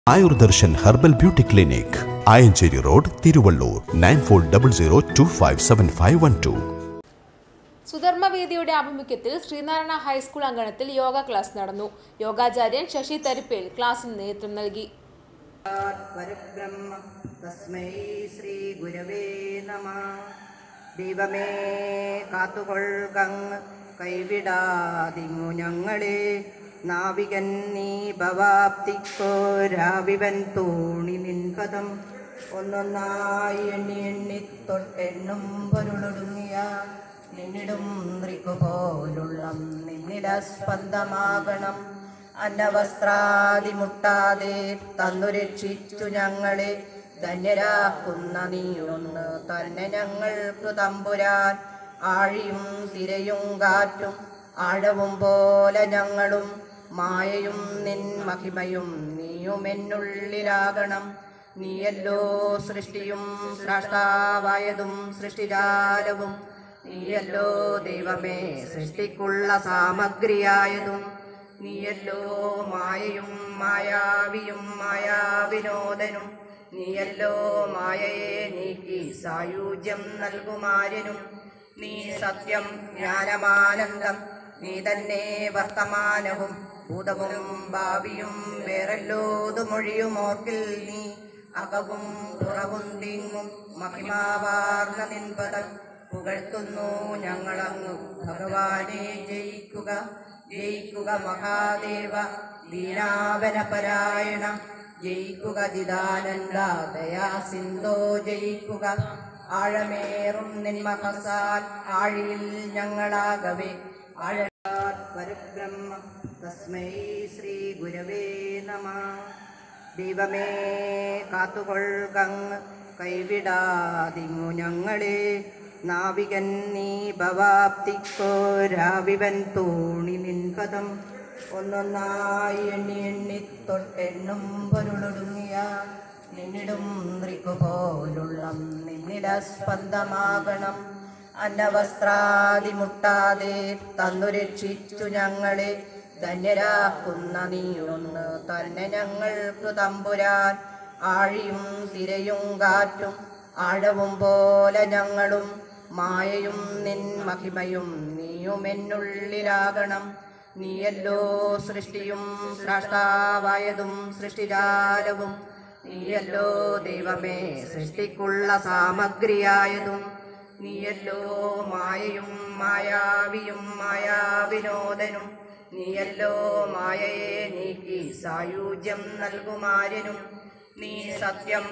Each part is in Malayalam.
Ayurdarshan herbal beauty clinic Ayanchery road Thiruvallur nine four double zero two five seven five one two സുധർമ്മവേദിയുടെ ആഭിമുഖ്യത്തിൽ ശ്രീനാരായണ ഹൈസ്കൂൾ അങ്കണത്തിൽ യോഗ ക്ലാസ് നടന്നു യോഗാചാര്യൻ ശശി തരിപ്പേൽ ക്ലാസിന് നേതൃത്വം നൽകി പരബ്രഹ്മ തസ്മൈ ശ്രീ ഗുരവേ നമ ദൈവമേ കാത്തുകൊൾകങ് കൈവിടാതിങ്ങു ഞങ്ങളെ നാവികൻ നീ ഭവാപ്തിക്കോരാവിവൻ തോണി നിൻപദം ഒന്നൊന്നായി എണ്ണി എണ്ണി തൊട്ടെണ്ണും പൊരുളൊടുങ്ങിയ നിന്നിടും ഋക്കു പോലുള്ള നിന്നിട സ്പന്ദമാകണം അന്നവസ്ത്രാദി മുട്ടാതെ തന്നു രക്ഷിച്ചു ഞങ്ങളെ ധന്യരാക്കുന്ന നീയൊന്ന് തന്നെ ഞങ്ങൾക്ക് തമ്പുരാൻ ആഴിയും തിരയും കാറ്റും ആഴവും പോലെ ഞങ്ങളും മായയും നിൻ മഹിമയും നീയുമെന്നുള്ളിലാകണം നീയല്ലോ സൃഷ്ടിയും സ്രഷ്ടാവായതും സൃഷ്ടിജാലവും നീയല്ലോ ദൈവമേ സൃഷ്ടിക്കുള്ള സാമഗ്രിയായതും നീയല്ലോ മായയും മായാവിയും മായാവിനോദനും നീയല്ലോ മായയെ നീക്കി സായുജ്യം നൽകുമാര്യനും നീ സത്യം ജ്ഞാനമാനന്ദം നീ തന്നെ വർത്തമാനവും ഭൂതവും ഭാവിയും വേറെല്ലോതു മൊഴിയും ഓർക്കിൽ നീ അകവും പുറവും തിങ്ങും മഹിമാവാർന്ന നിൻപദം പുകഴ്ത്തുന്നു ഞങ്ങളങ്ങു ഭഗവാനെ ജയിക്കുക ജയിക്കുക മഹാദേവ ദീനാവനപരായണ ജയിക്കുക ചിദാനന്ദ ദയാ സിന്ധോ ജയിക്കുക ആഴമേറും നിന്മഹസാൽ ആഴിയിൽ ഞങ്ങളാകവേ ആഴ പരബ്രഹ്മ തസ്മൈ ശ്രീ ഗുരവേ നമ ദൈവമേ കാത്തുകൊൾകങ് കൈവിടാതിങ്ങു ഞങ്ങളെ നാവികൻ നീ ഭവാപ്തിക്കോരാവിവൻ തോണി നിൻപദം ഒന്നൊന്നായി എണ്ണി എണ്ണി തൊട്ടെണ്ണും പൊരുളൊടുങ്ങിയ നിന്നിടും ഋക്കു പോലുള്ള നിന്നിട സ്പന്ദമാകണം അന്നവസ്ത്രാദി മുട്ടാതെ തന്നു രക്ഷിച്ചു ഞങ്ങളെ ധന്യരാക്കുന്ന നീയൊന്ന് തന്നെ ഞങ്ങൾക്ക് തമ്പുരാൻ ആഴിയും തിരയും കാറ്റും ആഴവും പോലെ ഞങ്ങളും മായയും നിൻ മഹിമയും നീയുമെന്നുള്ളിലാകണം നീയല്ലോ സൃഷ്ടിയും സ്രഷ്ടാവായതും സൃഷ്ടിജാലവും നീയല്ലോ ദൈവമേ സൃഷ്ടിക്കുള്ള സാമഗ്രിയായതും നീയല്ലോ മായയും മായാവിയും മായാവിനോദനും നീയല്ലോ മായയെ നീക്കി സായുജ്യം നൽകുമാര്യനും നീ സത്യം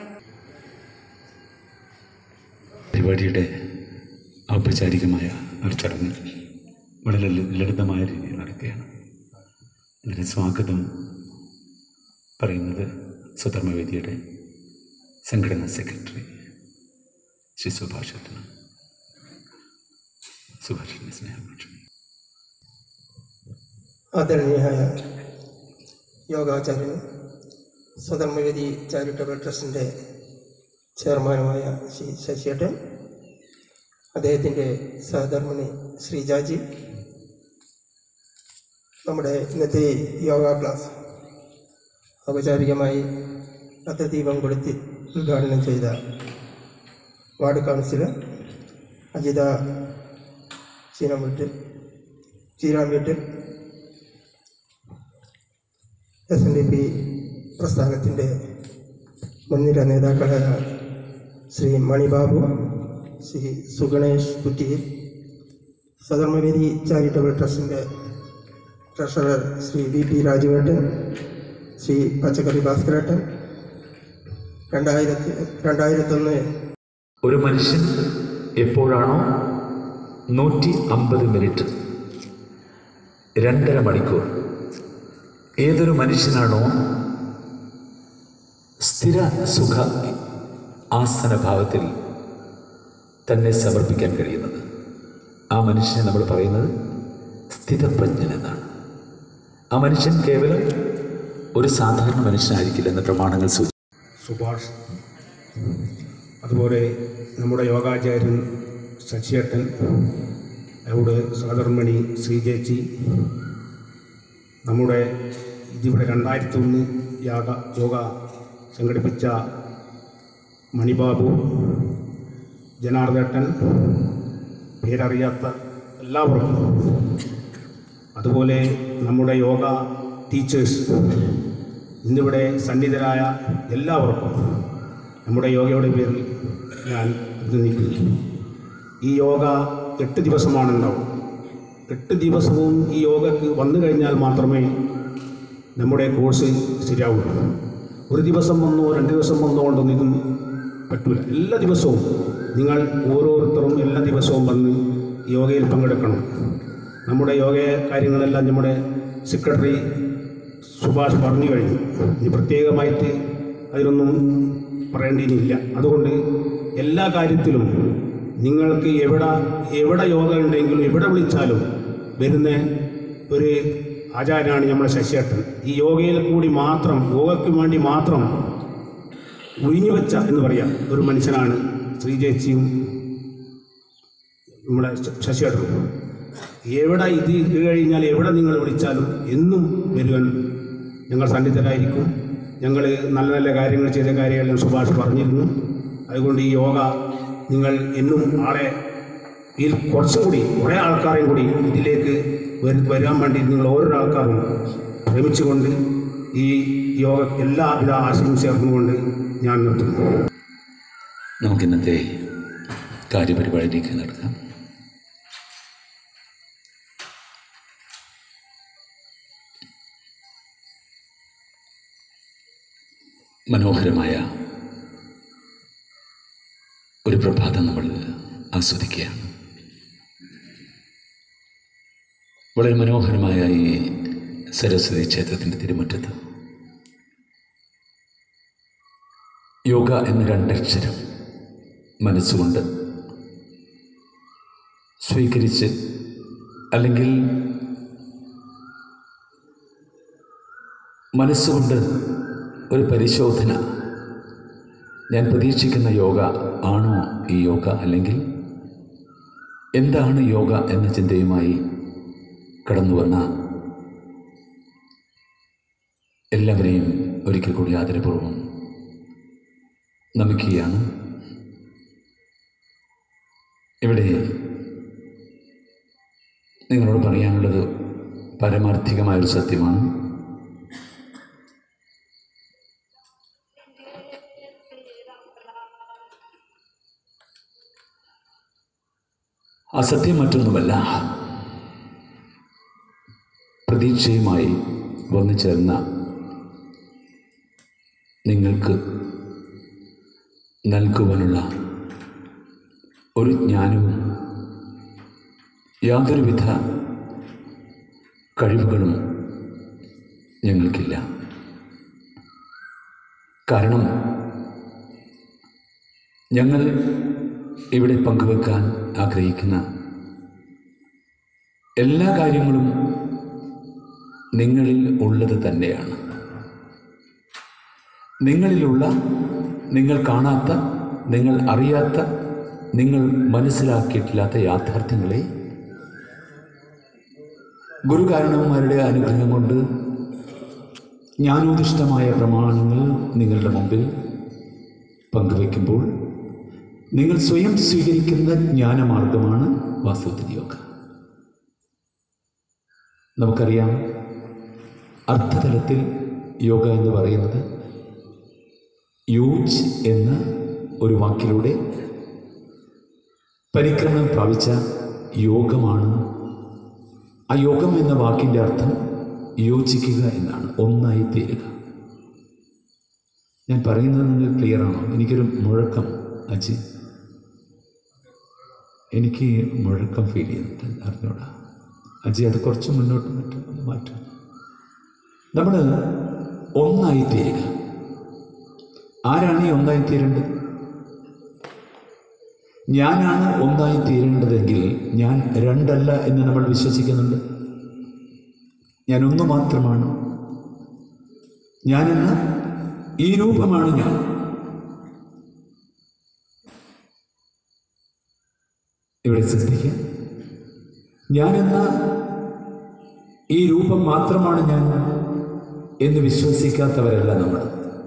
പരിപാടിയുടെ ഔപചാരികമായ ഒരു ചടങ്ങ് വളരെ ലളി- ലളിതമായ രീതിയിൽ നടക്കുകയാണ് അതിന് സ്വാഗതം പറയുന്നത് സുധർമ്മവേദിയുടെ സംഘടനാ സെക്രട്ടറി ശ്രീ സുഭാഷത്തിന് സുഭാഷിന് സ്നേഹപക്ഷം ആദരണീയനായ യോഗാചാര്യൻ സ്വധർമ്മവേദി ചാരിറ്റബിൾ ട്രസ്റ്റിൻ്റെ ചെയർമാനുമായ ശ്രീ ശശിയേട്ടൻ അദ്ദേഹത്തിൻ്റെ സഹധർമ്മിണി ശ്രീജാജി നമ്മുടെ ഇന്നത്തെ യോഗ ക്ലാസ് ഔപചാരികമായി അത്തദീപം കൊളുത്തി ഉദ്ഘാടനം ചെയ്ത ward councillor Ajitha Cheenamveettil Cheeramveettil S N D P പ്രസ്ഥാനത്തിൻ്റെ മുൻനിര നേതാക്കളായ ശ്രീ മണിബാബു ശ്രീ സുഗണേഷ് കുറ്റിയിൽ സധർമ്മവേദി ചാരിറ്റബിൾ ട്രസ്റ്റിൻ്റെ ട്രഷറർ ശ്രീ വി പി രാജുവേട്ടൻ ശ്രീ പച്ചക്കറി ഭാസ്കരേട്ടൻ രണ്ടായിരത്തി രണ്ടായിരത്തൊന്ന് ഒരു മനുഷ്യൻ എപ്പോഴാണോ നൂറ്റി അമ്പത് മിനിറ്റ് രണ്ടര മണിക്കൂർ ഏതൊരു മനുഷ്യനാണോ സ്ഥിര സുഖ ആസനഭാവത്തിൽ തന്നെ സമർപ്പിക്കാൻ കഴിയുന്നത് ആ മനുഷ്യനെ നമ്മൾ പറയുന്നത് സ്ഥിതപ്രജ്ഞൻ എന്നാണ് ആ മനുഷ്യൻ കേവലം ഒരു സാധാരണ മനുഷ്യനായിരിക്കില്ലെന്ന് പ്രമാണങ്ങൾ സൂചിപ്പിക്കുന്നു സുഭാഷ് അതുപോലെ നമ്മുടെ യോഗാചാര്യൻ ശശിയേട്ടൻ അവിടെ സഹധർമ്മിണി ശ്രീജേച്ചി നമ്മുടെ ഇതിവിടെ രണ്ടായിരത്തി ഒന്ന് യാഗ യോഗ സംഘടിപ്പിച്ച മണിബാബു ജനാർദ്ദട്ടൻ പേരറിയാത്ത എല്ലാവർക്കും അതുപോലെ നമ്മുടെ യോഗ ടീച്ചേഴ്സ് ഇന്നിവിടെ സന്നിധരായ എല്ലാവർക്കും നമ്മുടെ യോഗയുടെ പേരിൽ ഞാൻ അഭിനന്ദിക്കുന്നു ഈ യോഗ എട്ട് ദിവസമാണ് ഉണ്ടാവും എട്ട് ദിവസവും ഈ യോഗക്ക് വന്നു കഴിഞ്ഞാൽ മാത്രമേ നമ്മുടെ കോഴ്സ് ശരിയാവുള്ളൂ ഒരു ദിവസം വന്നോ രണ്ട് ദിവസം വന്നോ കൊണ്ടൊന്നും ഇതും പറ്റൂല എല്ലാ ദിവസവും നിങ്ങൾ ഓരോരുത്തരും എല്ലാ ദിവസവും വന്ന് യോഗയിൽ പങ്കെടുക്കണം നമ്മുടെ യോഗ കാര്യങ്ങളെല്ലാം നമ്മുടെ സെക്രട്ടറി സുഭാഷ് പറഞ്ഞു കഴിഞ്ഞു ഇനി പ്രത്യേകമായിട്ട് അതിനൊന്നും പറയേണ്ടിയില്ല അതുകൊണ്ട് എല്ലാ കാര്യത്തിലും നിങ്ങൾക്ക് എവിടെ എവിടെ യോഗ ഉണ്ടെങ്കിലും എവിടെ വിളിച്ചാലും വരുന്ന ഒരു ആചാര്യനാണ് നമ്മുടെ ശശിയേട്ടൻ ഈ യോഗയിൽ കൂടി മാത്രം യോഗയ്ക്ക് വേണ്ടി മാത്രം ഒഴിഞ്ഞു വെച്ച എന്ന് പറയാം ഒരു മനുഷ്യനാണ് ശ്രീജേച്ചിയും നമ്മുടെ ശശിയേട്ടനും എവിടെ ഇത് ഇത് കഴിഞ്ഞാൽ എവിടെ നിങ്ങൾ വിളിച്ചാലും എന്നും വരുവൻ ഞങ്ങൾ സന്നിധരായിരിക്കും ഞങ്ങൾ നല്ല നല്ല കാര്യങ്ങൾ ചെയ്ത കാര്യമെല്ലാം സുഭാഷ് പറഞ്ഞിരുന്നു അതുകൊണ്ട് ഈ യോഗ നിങ്ങൾ എന്നും ആളെ ഇതിൽ കുറച്ചും കൂടി കുറേ ആൾക്കാരെയും കൂടി ഇതിലേക്ക് വരു- വരാൻ വേണ്ടി നിങ്ങൾ ഓരോ ആൾക്കാരും ശ്രമിച്ചുകൊണ്ട് ഈ യോഗ എല്ലാവിധ ആശംസ ചേർന്നുകൊണ്ട് ഞാൻ നിർത്തുന്നു നമുക്കിന്നത്തെ കാര്യപരിപാടിയിലേക്ക് നടക്കാം മനോഹരമായ ഒരു പ്രഭാതം നമ്മൾ ആസ്വദിക്കുകയാണ് വളരെ മനോഹരമായ ഈ സരസ്വതി ക്ഷേത്രത്തിൻ്റെ തിരുമുറ്റത്ത് യോഗ എന്ന രണ്ടക്ഷരം മനസ്സുകൊണ്ട് സ്വീകരിച്ച് അല്ലെങ്കിൽ മനസ്സുകൊണ്ട് ഒരു പരിശോധന ഞാൻ പ്രതീക്ഷിക്കുന്ന യോഗ ആണോ ഈ യോഗ അല്ലെങ്കിൽ എന്താണ് യോഗ എന്ന ചിന്തയുമായി കടന്നു വന്ന എല്ലാവരെയും ഒരിക്കൽ കൂടി ആദരപൂർവ്വം നമിക്കുകയാണ് ഇവിടെ നിങ്ങളോട് പറയാനുള്ളത് പരമാർത്ഥികമായൊരു സത്യമാണ് അസത്യം മറ്റൊന്നുമല്ല പ്രതീക്ഷയുമായി വന്നു ചേർന്ന നിങ്ങൾക്ക് നൽകുവാനുള്ള ഒരു ജ്ഞാനവും യാതൊരുവിധ കഴിവുകളും ഞങ്ങൾക്കില്ല കാരണം ഞങ്ങൾ ഇവിടെ പങ്കുവെക്കാൻ ആഗ്രഹിക്കുന്ന എല്ലാ കാര്യങ്ങളും നിങ്ങളിൽ ഉള്ളത് തന്നെയാണ് നിങ്ങളിലുള്ള നിങ്ങൾ കാണാത്ത നിങ്ങൾ അറിയാത്ത നിങ്ങൾ മനസ്സിലാക്കിയിട്ടില്ലാത്ത യാഥാർത്ഥ്യങ്ങളെ ഗുരുകാരണവന്മാരുടെ അനുഗ്രഹം കൊണ്ട് ജ്ഞാനോദിഷ്ടമായ പ്രമാണങ്ങൾ നിങ്ങളുടെ മുമ്പിൽ പങ്കുവയ്ക്കുമ്പോൾ നിങ്ങൾ സ്വയം സ്വീകരിക്കുന്ന ജ്ഞാനമാർഗമാണ് വാസ്തവത്തിൽ യോഗ നമുക്കറിയാം അർത്ഥതലത്തിൽ യോഗ എന്ന് പറയുന്നത് യൂജ് എന്ന ഒരു വാക്കിലൂടെ പരിക്രമണം പ്രാപിച്ച യോഗമാണ് ആ യോഗം എന്ന വാക്കിൻ്റെ അർത്ഥം യോജിക്കുക എന്നാണ് ഒന്നായി തീരുക ഞാൻ പറയുന്നത് നിങ്ങൾ ക്ലിയർ ആണോ എനിക്കൊരു മുഴക്കം അജി എനിക്ക് മുഴക്കം ഫീൽ ചെയ്യുന്നുണ്ട് അറിഞ്ഞൂടാ അജി അത് കുറച്ച് മുന്നോട്ട് നിട്ട് ഒന്ന് മാറ്റും നമ്മൾ ഒന്നായി തീരുക ആരാണ് ഈ ഒന്നായി തീരേണ്ടത് ഞാനാണ് ഒന്നായി തീരേണ്ടതെങ്കിൽ ഞാൻ രണ്ടല്ല എന്ന് നമ്മൾ വിശ്വസിക്കുന്നുണ്ട് ഞാൻ ഒന്ന് മാത്രമാണ് ഞാനെന്ന ഈ രൂപമാണ് ഞാൻ ഇവിടെ ശ്രദ്ധിക്കുക ഞാനെന്ന ഈ രൂപം മാത്രമാണ് ഞാൻ എന്ന് വിശ്വസിക്കാത്തവരല്ല നമ്മൾ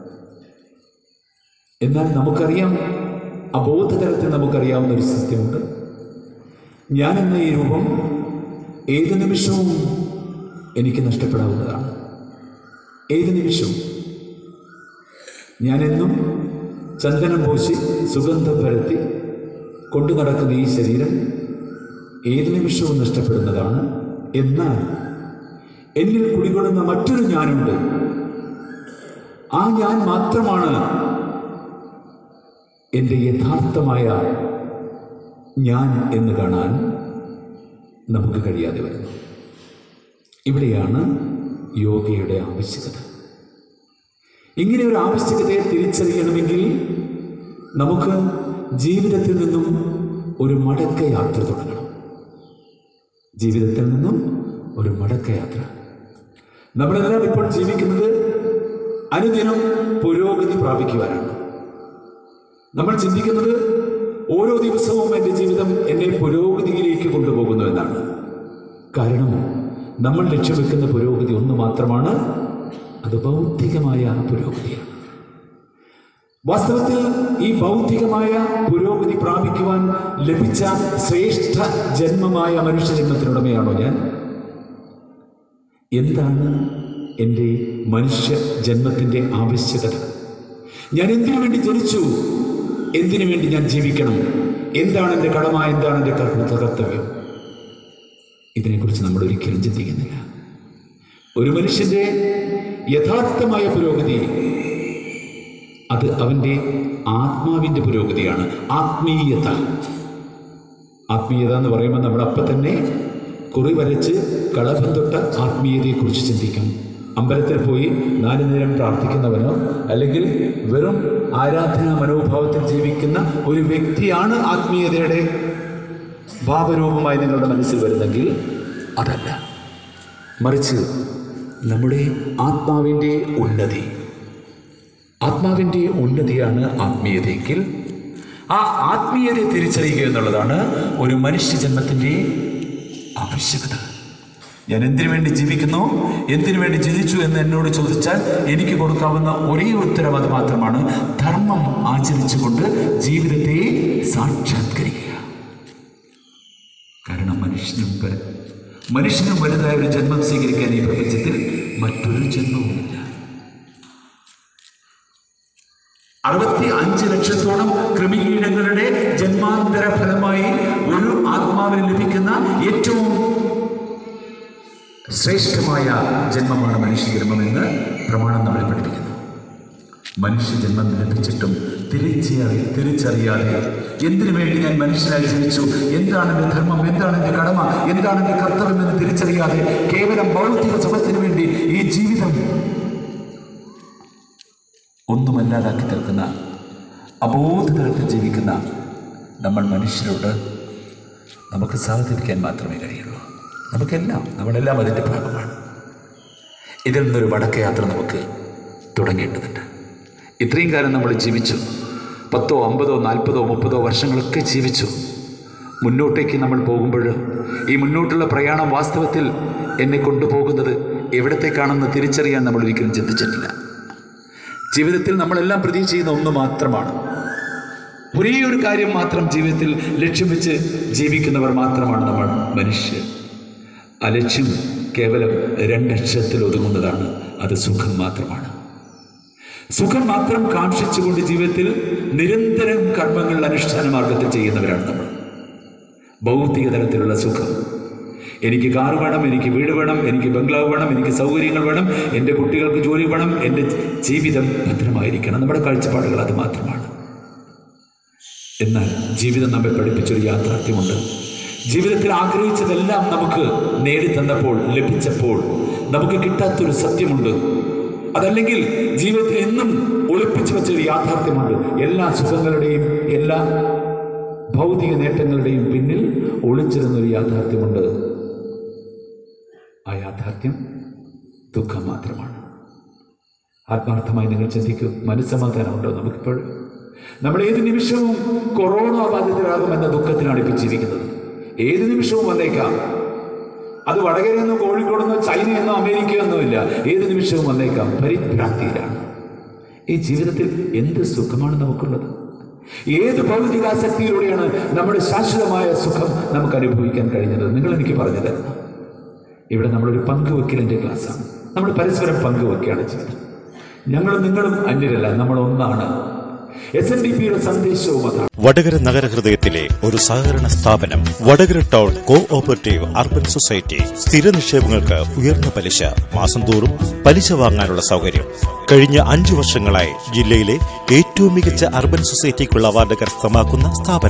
എന്നാൽ നമുക്കറിയാം അബോധതലത്തിൽ നമുക്കറിയാവുന്ന ഒരു സത്യമുണ്ട് ഞാൻ എന്ന ഈ രൂപം ഏത് നിമിഷവും എനിക്ക് നഷ്ടപ്പെടാവുന്നതാണ് ഏത് നിമിഷവും ഞാനെന്നും ചന്ദനം പൂശി സുഗന്ധം പരത്തി കൊണ്ടു നടക്കുന്ന ഈ ശരീരം ഏത് നിമിഷവും നഷ്ടപ്പെടുന്നതാണ് എന്നാൽ എന്നിൽ കുടികൊള്ളുന്ന മറ്റൊരു ഞാനുണ്ട് ആ ഞാൻ മാത്രമാണ് എൻ്റെ യഥാർത്ഥമായ ഞാൻ എന്ന് കാണാൻ നമുക്ക് കഴിയാതെ വരുന്നു ഇവിടെയാണ് യോഗയുടെ ആവശ്യകത ഇങ്ങനെ ഒരു ആവശ്യകതയെ തിരിച്ചറിയണമെങ്കിൽ നമുക്ക് ജീവിതത്തിൽ നിന്നും ഒരു മടക്കയാത്ര തുടങ്ങണം ജീവിതത്തിൽ നിന്നും ഒരു മടക്കയാത്ര നമ്മളെല്ലാം ഇപ്പോൾ ജീവിക്കുന്നത് അനുദിനം പുരോഗതി പ്രാപിക്കുവാനാണ് നമ്മൾ ചിന്തിക്കുന്നത് ഓരോ ദിവസവും എൻ്റെ ജീവിതം എന്നെ പുരോഗതിയിലേക്ക് കൊണ്ടുപോകുന്നു എന്നാണ് കാരണം നമ്മൾ ലക്ഷ്യം വെക്കുന്ന പുരോഗതി ഒന്ന് മാത്രമാണ് അത് ഭൗതികമായ പുരോഗതിയാണ് വാസ്തവത്തിൽ ഈ ഭൗതികമായ പുരോഗതി പ്രാപിക്കുവാൻ ലഭിച്ച ശ്രേഷ്ഠ ജന്മമായ മനുഷ്യജന്മത്തിനുടമയാണോ ഞാൻ എന്താണ് എൻ്റെ മനുഷ്യ ജന്മത്തിൻ്റെ ആവശ്യകത ഞാൻ എന്തിനു വേണ്ടി ജനിച്ചു എന്തിനു വേണ്ടി ഞാൻ ജീവിക്കണം എന്താണ് എൻ്റെ കടമ എന്താണ് എൻ്റെ കർമ്മ കർത്തവ്യം ഇതിനെക്കുറിച്ച് നമ്മൾ ഒരിക്കലും ചിന്തിക്കുന്നില്ല ഒരു മനുഷ്യൻ്റെ യഥാർത്ഥമായ പുരോഗതി അത് അവൻ്റെ ആത്മാവിൻ്റെ പുരോഗതിയാണ് ആത്മീയത ആത്മീയത എന്ന് പറയുമ്പോൾ നമ്മൾ അപ്പം തന്നെ കുറി വരച്ച് കളഭം തൊട്ട ആത്മീയതയെക്കുറിച്ച് ചിന്തിക്കും അമ്പലത്തിൽ പോയി നാലു നേരം പ്രാർത്ഥിക്കുന്നവനോ അല്ലെങ്കിൽ വെറും ആരാധനാ മനോഭാവത്തിൽ ജീവിക്കുന്ന ഒരു വ്യക്തിയാണ് ആത്മീയതയുടെ ഭാവരൂപമായി നിങ്ങളുടെ മനസ്സിൽ വരുന്നെങ്കിൽ അതല്ല മറിച്ച് നമ്മുടെ ആത്മാവിൻ്റെ ഉന്നതി ആത്മാവിൻ്റെ ഉന്നതിയാണ് ആത്മീയതയെങ്കിൽ ആ ആത്മീയതയെ തിരിച്ചറിയുക എന്നുള്ളതാണ് ഒരു മനുഷ്യജന്മത്തിൻ്റെ ആവശ്യകത ഞാൻ എന്തിനു വേണ്ടി ജീവിക്കുന്നു എന്തിനു വേണ്ടി ജനിച്ചു എന്ന് എന്നോട് ചോദിച്ചാൽ എനിക്ക് കൊടുക്കാവുന്ന ഒരേ ഉത്തരം അത് മാത്രമാണ് ധർമ്മം ആചരിച്ചുകൊണ്ട് ജീവിതത്തെ സാക്ഷാത്കരിക്കുക കാരണം മനുഷ്യനും വരെ മനുഷ്യനും വലുതായ ഒരു ജന്മം സ്വീകരിക്കാൻ ഈ പ്രപഞ്ചത്തിൽ മറ്റൊരു ജന്മവുമില്ല അറുപത്തി അഞ്ച് ലക്ഷത്തോളം കൃമികീടങ്ങളുടെ ജന്മാന്തര ഫലമായി ഒരു ആത്മാവിന് ലഭിക്കുന്ന ഏറ്റവും ശ്രേഷ്ഠമായ ജന്മമാണ് മനുഷ്യജന്മമെന്ന് പ്രമാണം നമ്മളെ പഠിപ്പിക്കുന്നു മനുഷ്യജന്മം ലഭിച്ചിട്ടും തിരിച്ചറി തിരിച്ചറിയാതെ എന്തിനു വേണ്ടി ഞാൻ മനുഷ്യനായി ജനിച്ചു എന്താണ് എൻ്റെ ധർമ്മം എന്താണ് എൻ്റെ കടമ എന്താണ് എൻ്റെ കർത്തവ്യം എന്ന് തിരിച്ചറിയാതെ കേവലം ഭൗതിക സുഖത്തിന് വേണ്ടി ഈ ജീവിതം ഒന്നുമല്ലാതാക്കി തീർക്കുന്ന അബോധതലത്തിൽ ജീവിക്കുന്ന നമ്മൾ മനുഷ്യരോട് നമുക്ക് സഹകരിക്കാൻ മാത്രമേ കഴിയുള്ളൂ നമുക്കെല്ലാം നമ്മളെല്ലാം അതിൻ്റെ ഭാഗമാണ് ഇതിൽ നിന്നൊരു മടക്കയാത്ര നമുക്ക് തുടങ്ങേണ്ടതുണ്ട് ഇത്രയും കാലം നമ്മൾ ജീവിച്ചു പത്തോ അമ്പതോ നാൽപ്പതോ മുപ്പതോ വർഷങ്ങളൊക്കെ ജീവിച്ചു മുന്നോട്ടേക്ക് നമ്മൾ പോകുമ്പോൾ ഈ മുന്നോട്ടുള്ള പ്രയാണം വാസ്തവത്തിൽ എന്നെ കൊണ്ടുപോകുന്നത് എവിടത്തേക്കാണെന്ന് തിരിച്ചറിയാൻ നമ്മൾ ഒരിക്കലും ചിന്തിച്ചിട്ടില്ല ജീവിതത്തിൽ നമ്മളെല്ലാം പ്രതീക്ഷ ചെയ്യുന്ന ഒന്ന് മാത്രമാണ് ഒരേ ഒരു കാര്യം മാത്രം ജീവിതത്തിൽ ലക്ഷ്യം വെച്ച് ജീവിക്കുന്നവർ മാത്രമാണ് നമ്മൾ മനുഷ്യർ ആ ലക്ഷ്യം കേവലം രണ്ടക്ഷരത്തിൽ ഒതുങ്ങുന്നതാണ് അത് സുഖം മാത്രമാണ് സുഖം മാത്രം കാക്ഷിച്ചുകൊണ്ട് ജീവിതത്തിൽ നിരന്തരം കർമ്മങ്ങൾ അനുഷ്ഠാന മാർഗത്തിൽ ചെയ്യുന്നവരാണ് നമ്മൾ ഭൗതിക തലത്തിലുള്ള സുഖം എനിക്ക് കാർ വേണം എനിക്ക് വീട് വേണം എനിക്ക് ബംഗ്ലാവ് വേണം എനിക്ക് സൗകര്യങ്ങൾ വേണം എൻ്റെ കുട്ടികൾക്ക് ജോലി വേണം എൻ്റെ ജീവിതം ഭദ്രമായിരിക്കണം നമ്മുടെ കാഴ്ചപ്പാടുകൾ അത് മാത്രമാണ് എന്നാൽ ജീവിതം നമ്മെ പഠിപ്പിച്ചൊരു യാഥാർത്ഥ്യമുണ്ട് ജീവിതത്തിൽ ആഗ്രഹിച്ചതെല്ലാം നമുക്ക് നേടിത്തന്നപ്പോൾ ലഭിച്ചപ്പോൾ നമുക്ക് കിട്ടാത്തൊരു സത്യമുണ്ട് അതല്ലെങ്കിൽ ജീവിതത്തിൽ എന്നും ഒളിപ്പിച്ചു വെച്ചൊരു യാഥാർത്ഥ്യമുണ്ട് എല്ലാ സുഖങ്ങളുടെയും എല്ലാ ഭൗതിക നേട്ടങ്ങളുടെയും പിന്നിൽ ഒളിച്ചിരുന്നൊരു യാഥാർത്ഥ്യമുണ്ട് ആ യാഥാർത്ഥ്യം ദുഃഖം മാത്രമാണ് ആത്മാർത്ഥമായി നിങ്ങൾ ചിന്തിക്കൂ മനസ്സമാധാനമുണ്ടോ നമുക്കിപ്പോൾ നമ്മൾ ഏത് നിമിഷവും കൊറോണ ബാധിതരാകുമെന്ന ദുഃഖത്തിലാണ് ഇപ്പോൾ ജീവിക്കുന്നത് ഏത് നിമിഷവും വന്നേക്കാം അത് വടകരയെന്നോ കോഴിക്കോടെന്നോ ചൈനയെന്നോ അമേരിക്കയെന്നോ ഇല്ല ഏത് നിമിഷവും വന്നേക്കാം പരിഭ്രാന്തിയിലാണ് ഈ ജീവിതത്തിൽ എന്ത് സുഖമാണ് നമുക്കുള്ളത് ഏത് ഭൗതികാസക്തിയിലൂടെയാണ് നമ്മുടെ ശാശ്വതമായ സുഖം നമുക്ക് അനുഭവിക്കാൻ കഴിഞ്ഞത് നിങ്ങൾ എനിക്ക് പറഞ്ഞു തരണം ഇവിടെ നമ്മളൊരു പങ്കുവെക്കലിന്റെ ക്ലാസ്സാണ് നമ്മൾ പരസ്പരം പങ്കുവെക്കുകയാണ് ചെയ്തത് ഞങ്ങളും നിങ്ങളും അന്യരല്ല നമ്മൾ ഒന്നാണ് എസ് എൻ ഡി പിയുടെ സന്ദേശവും അതാണ് വടകര നഗരഹൃദയത്തിലെ ഒരു സഹകരണ സ്ഥാപനം Vadakara town co operative urban society സ്ഥിര നിക്ഷേപങ്ങൾക്ക് ഉയർന്ന പലിശ മാസം തോറും പലിശ വാങ്ങാനുള്ള സൗകര്യം കഴിഞ്ഞ അഞ്ചു വർഷങ്ങളായി ജില്ലയിലെ ഏറ്റവും മികച്ച അർബൻ സൊസൈറ്റിക്കുള്ള അവാർഡ് കരസ്ഥമാക്കുന്ന സ്ഥാപനം